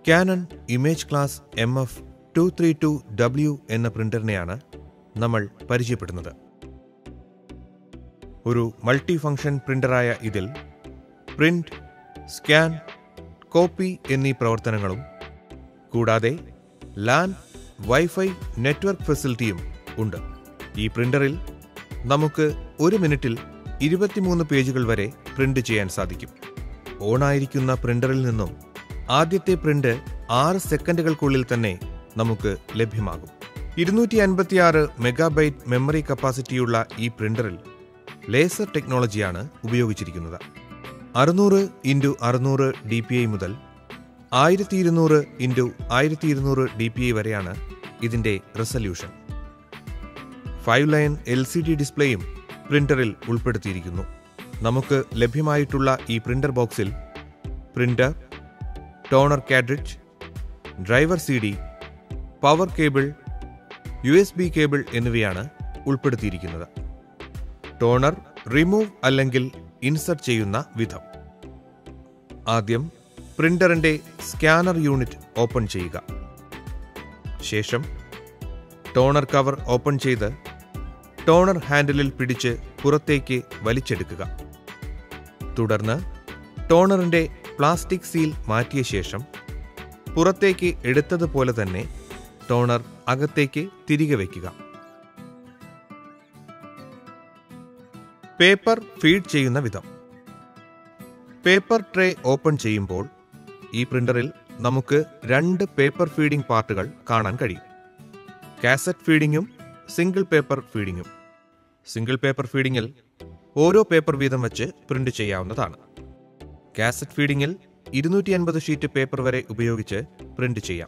Canon image class M F two three two W എന്ന പ്രിന്ററിനെയാണ് നമ്മൾ പരിചയപ്പെടുന്നത് ഒരു മൾട്ടി ഫംഗ്ഷൻ പ്രിന്ററായ ഇതിൽ പ്രിന്റ് സ്കാൻ കോപ്പി എന്നീ പ്രവർത്തനങ്ങളും കൂടാതെ ലാൻ വൈഫൈ നെറ്റ്വർക്ക് ഫെസിലിറ്റിയും ഉണ്ട് ഈ പ്രിന്ററിൽ നമുക്ക് ഒരു മിനിറ്റിൽ ഇരുപത്തിമൂന്ന് പേജുകൾ വരെ പ്രിന്റ് ചെയ്യാൻ സാധിക്കും ഓണായിരിക്കുന്ന പ്രിന്ററിൽ നിന്നും ആദ്യത്തെ പ്രിന്റ് ആറ് സെക്കൻഡുകൾക്കുള്ളിൽ തന്നെ നമുക്ക് ലഭ്യമാകും ഇരുന്നൂറ്റി അൻപത്തിയാറ് മെഗാബൈറ്റ് മെമ്മറി കപ്പാസിറ്റിയുള്ള ഈ പ്രിന്ററിൽ ലേസർ ടെക്നോളജിയാണ് ഉപയോഗിച്ചിരിക്കുന്നത് അറുന്നൂറ് ഇൻറ്റു അറുന്നൂറ് ഡി പി ഐ മുതൽ ആയിരത്തി ഇരുന്നൂറ് ഇൻറ്റു ആയിരത്തി ഇരുന്നൂറ് ഡി പി ഐ വരെയാണ് ഇതിൻ്റെ resolution five line L C D ഡിസ്പ്ലേയും പ്രിന്ററിൽ ഉൾപ്പെടുത്തിയിരിക്കുന്നു നമുക്ക് ലഭ്യമായിട്ടുള്ള ഈ പ്രിന്റർ ബോക്സിൽ printer toner cartridge driver C D power cable U S B cable എന്നിവയാണ് ഉൾപ്പെടുത്തിയിരിക്കുന്നത് ടോണർ റിമൂവ് അല്ലെങ്കിൽ ഇൻസർട്ട് ചെയ്യുന്ന വിധം ആദ്യം പ്രിന്ററിന്റെ സ്കാനർ യൂണിറ്റ് ഓപ്പൺ ചെയ്യുക ശേഷം ടോണർ കവർ ഓപ്പൺ ചെയ്ത് ടോണർ ഹാൻഡിലിൽ പിടിച്ച് പുറത്തേക്ക് വലിച്ചെടുക്കുക തുടർന്ന് ടോണറിന്റെ പ്ലാസ്റ്റിക് സീൽ മാറ്റിയ ശേഷം പുറത്തേക്ക് എടുത്തതുപോലെ തന്നെ ടോണർ അകത്തേക്ക് തിരികെ വയ്ക്കുക പേപ്പർ ഫീഡ് ചെയ്യുന്ന വിധം പേപ്പർ ട്രേ ഓപ്പൺ ചെയ്യുമ്പോൾ ഈ പ്രിന്ററിൽ നമുക്ക് രണ്ട് പേപ്പർ ഫീഡിംഗ് പാർട്ടുകൾ കാണാൻ കഴിയും കാസറ്റ് ഫീഡിങ്ങും സിംഗിൾ പേപ്പർ ഫീഡിങ്ങും സിംഗിൾ പേപ്പർ ഫീഡിങ്ങിൽ ഓരോ പേപ്പർ വീതം വെച്ച് പ്രിന്റ് ചെയ്യാവുന്നതാണ് കാസറ്റ് ഫീഡിങ്ങിൽ ഇരുന്നൂറ്റി അൻപത് ഷീറ്റ് പേപ്പർ വരെ ഉപയോഗിച്ച് പ്രിന്റ് ചെയ്യാം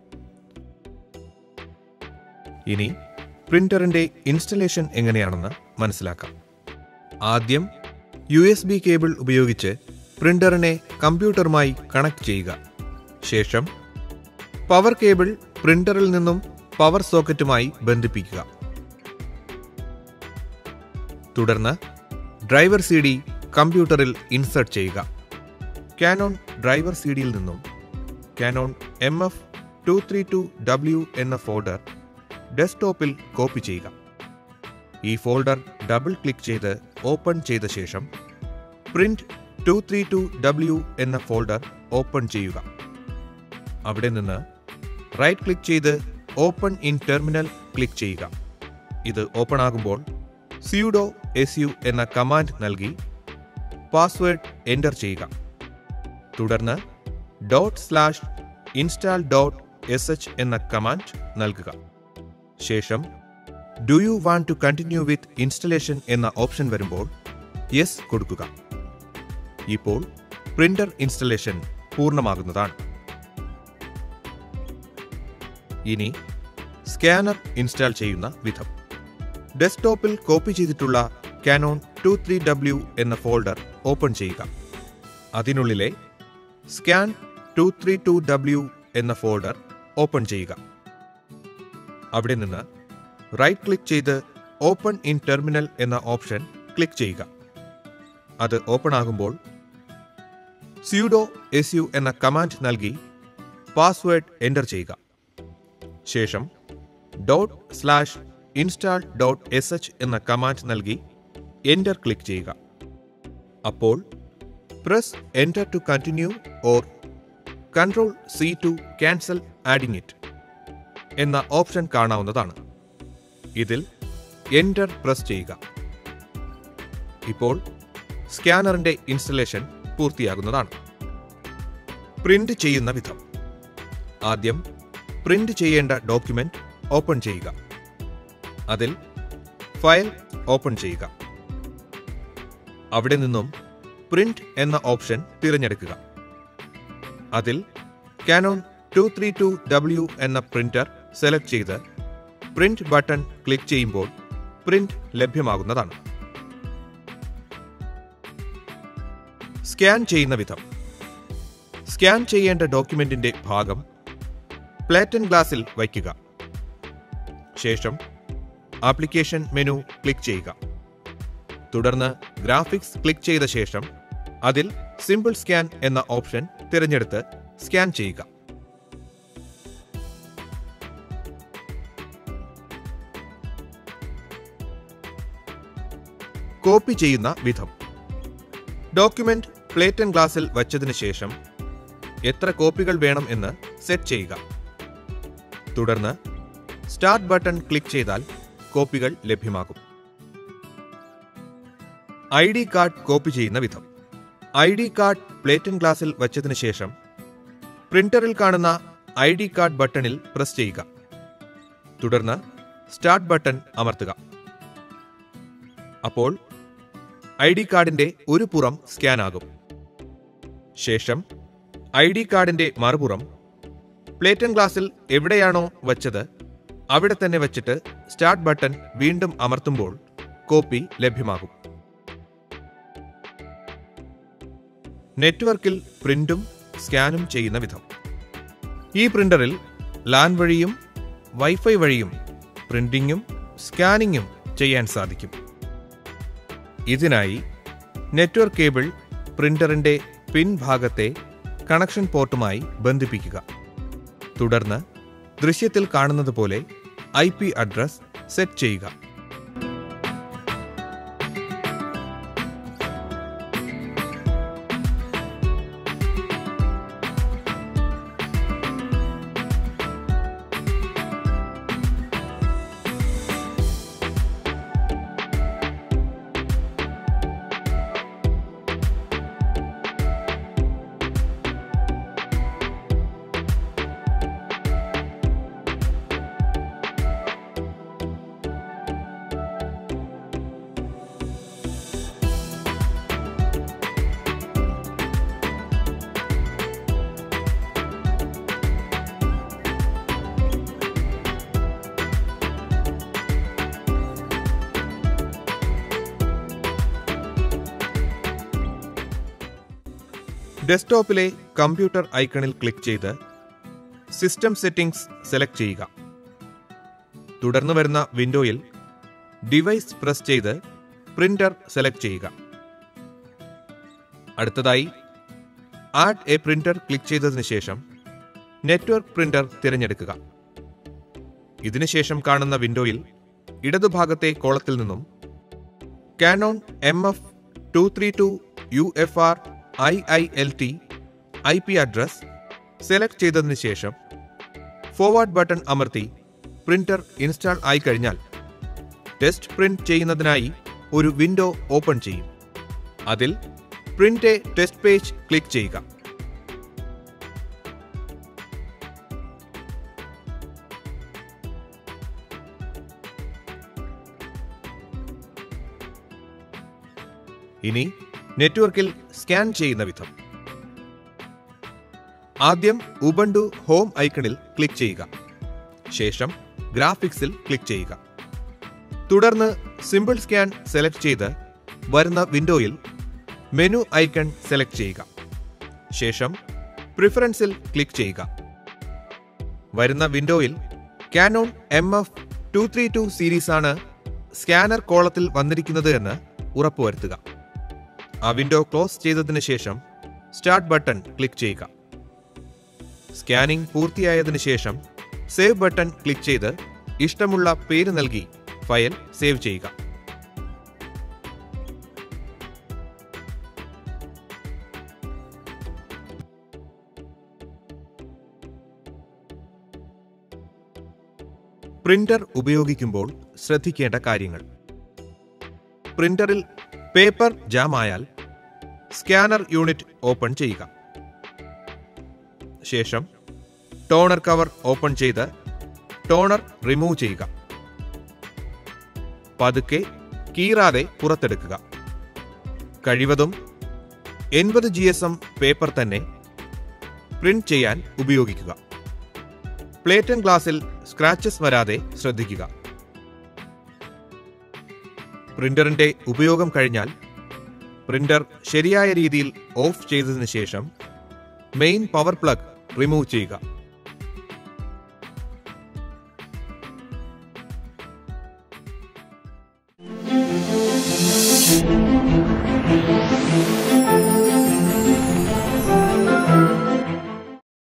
ഇനി പ്രിന്ററിന്റെ ഇൻസ്റ്റലേഷൻ എങ്ങനെയാണെന്ന് മനസ്സിലാക്കാം ആദ്യം യു എസ് ബി കേബിൾ ഉപയോഗിച്ച് പ്രിന്ററിനെ കമ്പ്യൂട്ടറുമായി കണക്ട് ചെയ്യുക ശേഷം പവർ കേബിൾ പ്രിന്ററിൽ നിന്നും പവർ സോക്കറ്റുമായി ബന്ധിപ്പിക്കുക തുടർന്ന് ഡ്രൈവർ സി ഡി കമ്പ്യൂട്ടറിൽ ഇൻസർട്ട് ചെയ്യുക കാനോൺ ഡ്രൈവർ സി ഡിയിൽ നിന്നും Canon M F two three two W എന്ന ഫോൾഡർ ഡെസ്ക്ടോപ്പിൽ കോപ്പി ചെയ്യുക ഈ ഫോൾഡർ ഡബിൾ ക്ലിക്ക് ചെയ്ത് ഓപ്പൺ ചെയ്ത ശേഷം print two three two W എന്ന ഫോൾഡർ ഓപ്പൺ ചെയ്യുക അവിടെ നിന്ന് റൈറ്റ് ക്ലിക്ക് ചെയ്ത് ഓപ്പൺ ഇൻ ടെർമിനൽ ക്ലിക്ക് ചെയ്യുക ഇത് ഓപ്പൺ ആകുമ്പോൾ സ്യൂഡോ എസ് യു എന്ന കമാൻഡ് നൽകി പാസ്വേഡ് എൻ്റർ ചെയ്യുക തുടർന്ന് dot slash install dot S H എന്ന കമാൻഡ് നൽകുക ശേഷം do you want to continue with installation എന്ന ഓപ്ഷൻ വരുമ്പോൾ യെസ് കൊടുക്കുക ഇപ്പോൾ പ്രിന്റർ ഇൻസ്റ്റലേഷൻ പൂർണ്ണമാകുന്നതാണ് ഇനി സ്കാനർ ഇൻസ്റ്റാൾ ചെയ്യുന്ന വിധം ഡെസ്ക്ടോപ്പിൽ കോപ്പി ചെയ്തിട്ടുള്ള കാനോൺ ടു ത്രീ ഡബ്ല്യു എന്ന ഫോൾഡർ ഓപ്പൺ ചെയ്യുക അതിനുള്ളിലെ scan two three two W എന്ന ഫോൾഡർ ഓപ്പൺ ചെയ്യുക അവിടെ നിന്ന് റൈറ്റ് ക്ലിക്ക് ചെയ്ത് ഓപ്പൺ ഇൻ ടെർമിനൽ എന്ന ഓപ്ഷൻ ക്ലിക്ക് ചെയ്യുക അത് ഓപ്പൺ ആകുമ്പോൾ സ്യൂഡോ എസ് യു എന്ന കമാൻഡ് നൽകി പാസ്വേഡ് എൻ്റർ ചെയ്യുക ശേഷം dot slash install dot S H എന്ന കമാൻഡ് നൽകി എൻ്റർ ക്ലിക്ക് ചെയ്യുക അപ്പോൾ press enter to continue or control C to cancel adding it എന്ന ഓപ്ഷൻ കാണാവുന്നതാണ് ഇതിൽ എൻ്റർ പ്രസ് ചെയ്യുക ഇപ്പോൾ സ്കാനറിന്റെ ഇൻസ്റ്റലേഷൻ പൂർത്തിയാകുന്നതാണ് പ്രിന്റ് ചെയ്യുന്ന വിധം ആദ്യം പ്രിന്റ് ചെയ്യേണ്ട ഡോക്യുമെന്റ് ഓപ്പൺ ചെയ്യുക അതിൽ ഫയൽ ഓപ്പൺ ചെയ്യുക അവിടെ നിന്നും പ്രിന്റ് എന്ന ഓപ്ഷൻ തിരഞ്ഞെടുക്കുക അതിൽ Canon two three two W എന്ന പ്രിന്റർ സെലക്ട് ചെയ്ത് പ്രിന്റ് ബട്ടൺ ക്ലിക്ക് ചെയ്യുമ്പോൾ പ്രിന്റ് ലഭ്യമാകുന്നതാണ് സ്കാൻ ചെയ്യുന്ന വിധം സ്കാൻ ചെയ്യേണ്ട ഡോക്യുമെന്റിന്റെ ഭാഗം പ്ലേറ്റൻ ഗ്ലാസിൽ വയ്ക്കുക ശേഷം ആപ്ലിക്കേഷൻ മെനു ക്ലിക്ക് ചെയ്യുക തുടർന്ന് ഗ്രാഫിക്സ് ക്ലിക്ക് ചെയ്ത ശേഷം അതിൽ സിമ്പിൾ സ്കാൻ എന്ന ഓപ്ഷൻ തിരഞ്ഞെടുത്ത് സ്കാൻ ചെയ്യുക കോപ്പി ചെയ്യുന്ന വിധം ഡോക്യുമെന്റ് പ്ലേറ്റ് ആൻഡ് ഗ്ലാസിൽ വച്ചതിന് ശേഷം എത്ര കോപ്പികൾ വേണം എന്ന് സെറ്റ് ചെയ്യുക തുടർന്ന് സ്റ്റാർട്ട് ബട്ടൺ ക്ലിക്ക് ചെയ്താൽ കോപ്പികൾ ലഭ്യമാകും ഐ ഡി കാർഡ് കോപ്പി ചെയ്യുന്ന വിധം I D card plate and ഗ്ലാസിൽ വച്ചതിന് ശേഷം പ്രിന്ററിൽ കാണുന്ന ഐ ഡി കാർഡ് ബട്ടണിൽ പ്രസ് ചെയ്യുക തുടർന്ന് സ്റ്റാർട്ട് ബട്ടൺ അമർത്തുക അപ്പോൾ ഐ ഡി കാർഡിന്റെ ഒരു പുറം സ്കാൻ ആകും ശേഷം ഐ ഡി കാർഡിന്റെ മറുപുറം പ്ലേറ്റ് ആൻഡ് ഗ്ലാസിൽ എവിടെയാണോ വച്ചത് അവിടെ തന്നെ വച്ചിട്ട് സ്റ്റാർട്ട് ബട്ടൺ വീണ്ടും അമർത്തുമ്പോൾ കോപ്പി ലഭ്യമാകും നെറ്റ്വർക്കിൽ പ്രിന്റും സ്കാനും ചെയ്യുന്ന വിധം ഈ പ്രിന്ററിൽ ലാൻ വഴിയും വൈഫൈ വഴിയും പ്രിന്റിങ്ങും സ്കാനിങ്ങും ചെയ്യാൻ സാധിക്കും ഇതിനായി നെറ്റ്വർക്ക് കേബിൾ പ്രിന്ററിന്റെ പിൻ ഭാഗത്തെ കണക്ഷൻ പോർട്ടുമായി ബന്ധിപ്പിക്കുക തുടർന്ന് ദൃശ്യത്തിൽ കാണുന്നത് പോലെ ഐ പി അഡ്രസ് സെറ്റ് ചെയ്യുക ഡെസ്ക്ടോപ്പിലെ കമ്പ്യൂട്ടർ ഐക്കണിൽ ക്ലിക്ക് ചെയ്ത് സിസ്റ്റം സെറ്റിംഗ്സ് സെലക്ട് ചെയ്യുക തുടർന്ന് വരുന്ന വിൻഡോയിൽ ഡിവൈസ് പ്രസ് ചെയ്ത് പ്രിന്റർ സെലക്ട് ചെയ്യുക അടുത്തതായി ആഡ് എ പ്രിന്റർ ക്ലിക്ക് ചെയ്തതിനു ശേഷം നെറ്റ്വർക്ക് പ്രിന്റർ തിരഞ്ഞെടുക്കുക ഇതിനുശേഷം കാണുന്ന വിൻഡോയിൽ ഇടതുഭാഗത്തെ കോളത്തിൽ നിന്നും Canon M F two three two U F R I I L T I P address select ചെയ്തതിനു ശേഷം ഫോർവേഡ് ബട്ടൺ അമർത്തി പ്രിന്റർ ഇൻസ്റ്റാൾ ആയി കഴിഞ്ഞാൽ ടെസ്റ്റ് പ്രിന്റ് ചെയ്യുന്നതിനായി ഒരു വിൻഡോ ഓപ്പൺ ചെയ്യും അതിൽ print a test page click ചെയ്യുക ഇനി നെറ്റ്വർക്കിൽ സ്കാൻ ചെയ്യുന്ന വിധം ആദ്യം ഉബണ്ടു ഹോം ഐക്കണിൽ ക്ലിക്ക് ചെയ്യുക ശേഷം ഗ്രാഫിക്സിൽ ക്ലിക്ക് ചെയ്യുക തുടർന്ന് സിമ്പിൾ സ്കാൻ സെലക്ട് ചെയ്ത് വരുന്ന വിൻഡോയിൽ മെനു ഐക്കൺ സെലക്ട് ചെയ്യുക ശേഷം പ്രിഫറൻസിൽ ക്ലിക്ക് ചെയ്യുക വരുന്ന വിൻഡോയിൽ Canon M F two three two series ആണ് സ്കാനർ കോളത്തിൽ വന്നിരിക്കുന്നത് എന്ന് ഉറപ്പുവരുത്തുക ആ വിൻഡോ ക്ലോസ് ചെയ്തതിനു ശേഷം സ്റ്റാർട്ട് ബട്ടൺ ക്ലിക്ക് ചെയ്യുക സ്കാനിംഗ് പൂർത്തിയായതിനു ശേഷം സേവ് ബട്ടൺ ക്ലിക്ക് ചെയ്ത് ഇഷ്ടമുള്ള പേര് നൽകി ഫയൽ സേവ് ചെയ്യുക പ്രിന്റർ ഉപയോഗിക്കുമ്പോൾ ശ്രദ്ധിക്കേണ്ട കാര്യങ്ങൾ പ്രിന്ററിൽ പേപ്പർ ജാം ആയാൽ സ്കാനർ യൂണിറ്റ് ഓപ്പൺ ചെയ്യുക ശേഷം ടോണർ കവർ ഓപ്പൺ ചെയ്ത് ടോണർ റിമൂവ് ചെയ്യുക പതുക്കെ കീറാതെ പുറത്തെടുക്കുക കഴിവതും എൺപത് ജി എസ് എം പേപ്പർ തന്നെ പ്രിന്റ് ചെയ്യാൻ ഉപയോഗിക്കുക പ്ലേറ്റ് ആൻഡ് ഗ്ലാസിൽ സ്ക്രാച്ചസ് വരാതെ ശ്രദ്ധിക്കുക പ്രിന്ററിന്റെ ഉപയോഗം കഴിഞ്ഞാൽ പ്രിന്റർ ശരിയായ രീതിയിൽ ഓഫ് ചെയ്തതിനു ശേഷം മെയിൻ പവർ പ്ലഗ് റിമൂവ് ചെയ്യുക